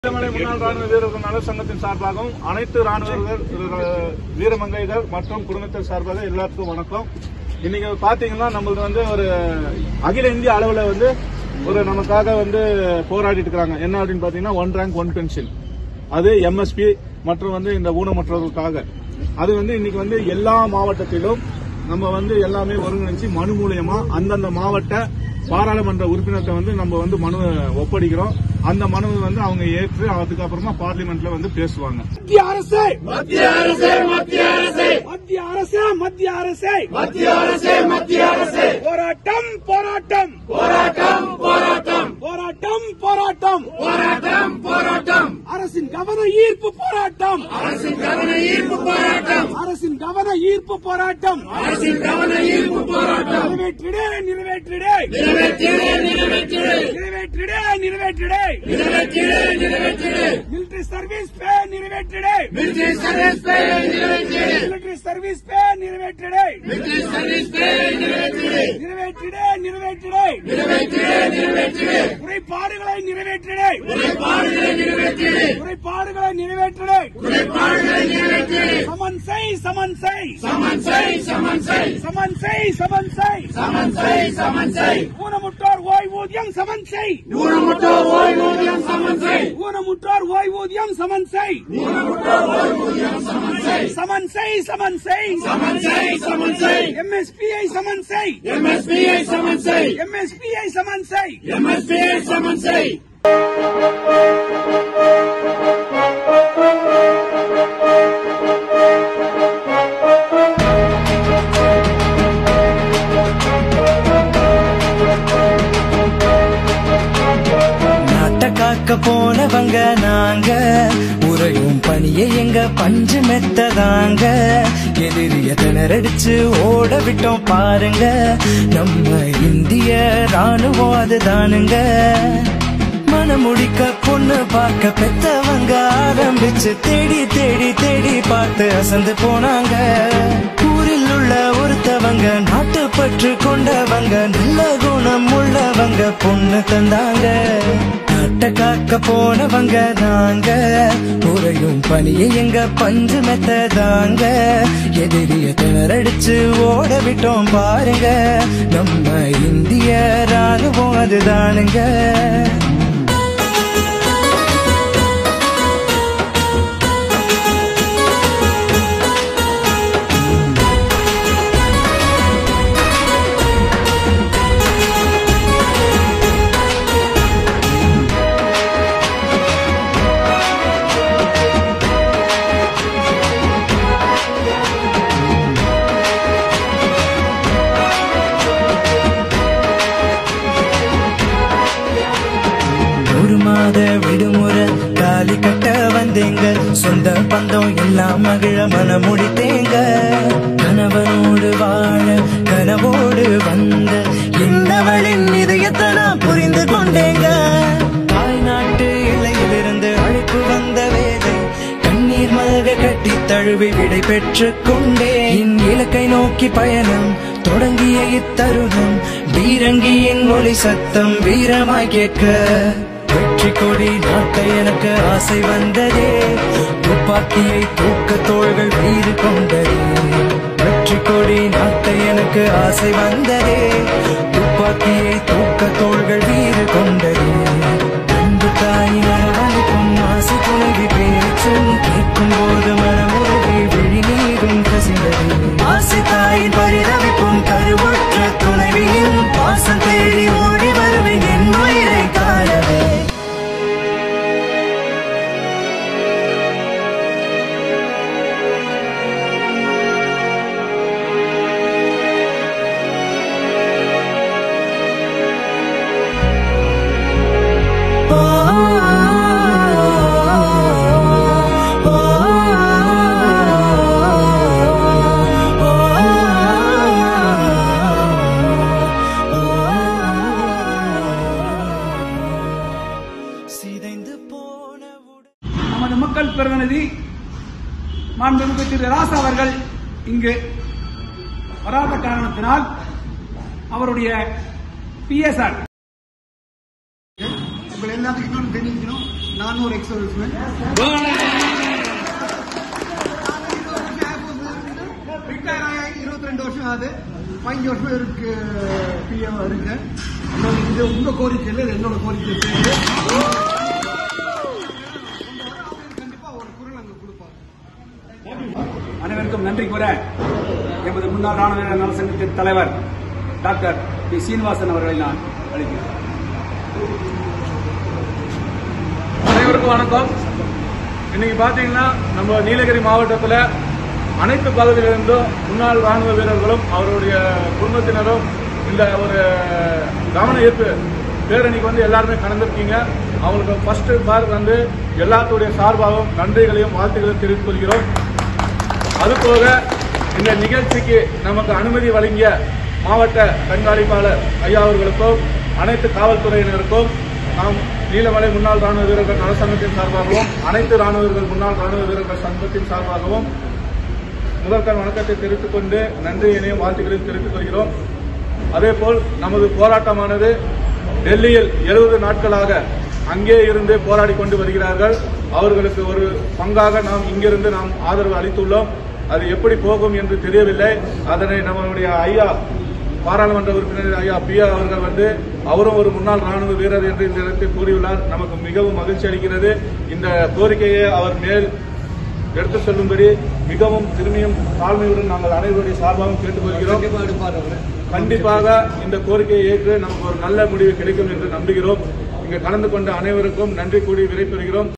இளமலை முன்னாள் ராணுவ வீரர்கள் நல சங்கத்தின் சார்பாகவும் அனைத்து ராணுவர்கள் அஹ், வீரமங்கைகள் மற்றும் குடும்பத்தின் சார்பாக எல்லாருக்கும் வணக்கம் இன்னைக்கு பாத்தீங்கன்னா நம்மளுக்கு வந்து ஒரு அகில இந்திய அளவுல வந்து ஒரு நமக்காக வந்து போராடிட்டு இருக்காங்க என்ன அப்படின்னு பாத்தீங்கன்னா ஒன் ரேங்க் ஒன் பென்ஷன் அது எம்எஸ்பி மற்றும் வந்து இந்த ஊனமுற்றவர்களுக்காக அது வந்து இன்னைக்கு வந்து எல்லா மாவட்டத்திலும் நம்ம வந்து எல்லாமே ஒருங்கிணைச்சு மனு மூலியமா அந்தந்த மாவட்ட பாராளுமன்ற உறுப்பினர்கிட்ட வந்து நம்ம வந்து மனு ஒப்படைக்கிறோம் அந்த மனுவை வந்து அவங்க ஏற்று அதுக்கப்புறமா பார்லிமெண்ட்ல வந்து பேசுவாங்க மத்திய அரசு மத்திய அரசு மத்திய அரசு மத்திய அரசு மத்திய அரசு மத்திய அரசு மத்திய அரசு போராட்டம் போராட்டம் போராட்டம் போராட்டம் போராட்டம் போராட்டம் போராட்டம் போராட்டம் அரசின் கவன ஈர்ப்பு போராட்டம் அரசின் கவன ஈர்ப்பு போராட்டம் அரசின் கவன ஈர்ப்பு போராட்டம் அரசின் கவன ஈர்ப்பு போராட்டம் நிறைவேற்றிடே நிறைவேற்றிடே நிறைவேற்றிடே நிறைவேற்றிடே நிறைவேற்றிடே நிறைவேற்றிடே நிறைவேற்றிடே நிறைவேற்றிடே மிலிட்டரி சர்வீஸ் பே நிறைவேற்றிடே மிலிட்டரி சர்வீஸ் பே நிறைவேற்றிடே மிலிட்டரி சர்வீஸ் பே நிறைவேற்றிடே மிலிட்டரி சர்வீஸ் பே நிறைவேற்றிடே நிறைவேற்றிடே நிறைவேற்றிடே நிறைவேற்றிடே நிறைவேற்றிடே குறைபாடுகளை நிறைவேற்றிடே குறைபாடுகளை நிறைவேற்றிடே குறைபாடுகளை நிறைவேற்றிடே குறைபாடுகளை நிறைவேற்றிடே சமன் செய் சமன் செய் சமன் செய் சமன் செய் சமன் செய் சமன் செய் சமன் செய் சமன் செய் ஊனமுற்றோர் ஓய்வூதியம் சமன் செய் ஊனமுற்றோர் ஓய்வூதியம் சமன் செய் ஊனமுற்றோர் ஓய்வூதியம் சமன் செய் ஊனமுற்றோர் ஓய்வூதியம் சமன் செய் சமன் செய் சமன் செய் சமன் செய் சமன் செய் எம்எஸ்பிஐ சமன் செய் எம்எஸ்பிஐ சமன் செய் எம்எஸ்பிஐ சமன் செய் எம்எஸ்பிஐ சமன் செய் நாட்ட காக்க போனவங்க நாங்க உறையும் பணியை எங்க பஞ்சு மெத்ததாங்க எதிரிய திணறடிச்சு ஓட விட்டோம் பாருங்க நம்ம இந்திய ராணுவம் அதுதானுங்க மனமுடிக்க பொண்ணு பார்க்க பெத்தவங்க ஆரம்பிச்சு தேடி தேடி தேடி பார்த்து அசந்து போனாங்க ஊரில் உள்ள ஒருத்தவங்க நாட்டு பற்று கொண்டவங்க நல்ல குணம் உள்ளவங்க பொண்ணு தந்தாங்க நாட்டை காக்க போனவங்க நாங்க உறையும் பணியை எங்க பஞ்சு மெத்ததாங்க எதிரிய திணறடிச்சு ஓட விட்டோம் பாருங்க நம்ம இந்திய ராணுவம் அதுதானுங்க ஒரு மாத விடுமுறை காலி கட்ட வந்தேங்க சொந்த பந்தம் எல்லாம் மகிழ மனம் முடித்தேங்க கணவனோடு வாழ கனவோடு வந்த என்னவளின் இதயத்தை நான் புரிந்து கொண்டேங்க தாய்நாட்டு எல்லையிலிருந்து அழைப்பு வந்த வேலை கண்ணீர் மல்க கட்டி தழுவி விடை பெற்றுக் கொண்டேன் என் இலக்கை நோக்கி பயணம் தொடங்கிய இத்தருணம் பீரங்கியின் மொழி சத்தம் வீரமாய் கேட்க வெற்றி கொடி நாட்ட எனக்கு ஆசை வந்ததே துப்பாக்கியை தூக்க தோள்கள் வீறு கொண்டதே வெற்றி கொடி நாட்ட எனக்கு ஆசை வந்ததே துப்பாக்கியை தூக்க தோள்கள் வீறு கொண்டதே அன்பு தாயின் அரவணைப்பும் ஆசை துணைவி பேச்சும் கேட்கும் போது மனமுருகி விழி நீரும் கசிந்தது ஆசை தாயின் பரிதவிப்பும் கருவுற்ற துணைவியின் பாசம் தேடி ஓடி வருவேன் என் உயிரை காணவே சிதைந்து போன உடல் நமது மக்கள் பிரதிநிதி மாண்புமிகு திரு ராசா அவர்கள் இங்கு வராத காரணத்தினால் அவருடைய பிஎஸ்ஆர் உங்களை எல்லாத்துக்கும் இன்னொன்று தெரிஞ்சுக்கணும் நான் ஒரு எக்ஸ் சர்வீஸ்மேன் ரிட்டையர் ஆகி இருபத்தி ரெண்டு வருஷம் ஆகுது பதினஞ்சு வருஷம் இருக்கு பிஎம் இருக்கு அதனால இது உங்க கோரிக்கை இல்லை இது என்னோட கோரிக்கை சேர்ந்து கண்டிப்பா ஒரு குரல் அங்க கொடுப்பாங்க அனைவருக்கும் நன்றி கூற எமது முன்னாள் ராணுவ வீரர் நல சங்கத்தின் தலைவர் டாக்டர் பி சீனிவாசன் அவர்களை நான் அழைக்கிறேன் அனைவருக்கும் வணக்கம் இன்னைக்கு பாத்தீங்கன்னா நம்ம நீலகிரி மாவட்டத்துல அனைத்து பகுதியிலிருந்தும் முன்னாள் ராணுவ வீரர்களும் அவருடைய குடும்பத்தினரும் இந்த ஒரு கவன ஈர்ப்பு பேரணிக்கு வந்து எல்லாருமே கலந்துருக்கீங்க அவங்களுக்கு ஃபர்ஸ்ட் பார் வந்து எல்லாத்துடைய சார்பாகவும் நன்றிகளையும் வாழ்த்துக்களையும் தெரிவித்துக் கொள்கிறோம் அதுபோக இந்த நிகழ்ச்சிக்கு நமக்கு அனுமதி வழங்கிய மாவட்ட கண்காணிப்பாளர் ஐயா அவர்களுக்கும் அனைத்து காவல்துறையினருக்கும் நாம் நீலமலை முன்னாள் ராணுவ வீரர்கள் நலசங்கத்தின் சார்பாகவும் அனைத்து ராணுவ வீரர்கள் முன்னாள் ராணுவ வீரர்கள் சங்கத்தின் சார்பாகவும் முதற்கண் வணக்கத்தை தெரிவித்துக் கொண்டு நன்றியினையும் வாழ்த்துக்களையும் தெரிவித்துக் கொள்கிறோம் அதேபோல் நமது போராட்டமானது டெல்லியில் எழுபது நாட்களாக அங்கே இருந்து போராடி கொண்டு வருகிறார்கள் அவர்களுக்கு ஒரு பங்காக நாம் இங்கிருந்து நாம் ஆதரவு அளித்துள்ளோம் அது எப்படி போகும் என்று தெரியவில்லை அதனை நம்மளுடைய ஐயா பாராளுமன்ற உறுப்பினர் ஐயா பியா அவர்கள் வந்து அவரும் ஒரு முன்னாள் ராணுவ வீரர் என்று இந்த இடத்தில் கூறியுள்ளார் நமக்கு மிகவும் மகிழ்ச்சி அளிக்கிறது இந்த கோரிக்கையை அவர் மேல் எடுத்து செல்லும்படி மிகவும் திரும்பியும் தாழ்மையுடன் நாங்கள் அனைவருடைய சார்பாகவும் கேட்டுக்கொள்கிறோம் கண்டிப்பா எடுப்பார் அவரு கண்டிப்பாக இந்த கோரிக்கையை ஏற்று நமக்கு ஒரு நல்ல முடிவு கிடைக்கும் என்று நம்புகிறோம் இங்கு கலந்து கொண்ட அனைவருக்கும் நன்றி கூறி விடைபெறுகிறோம்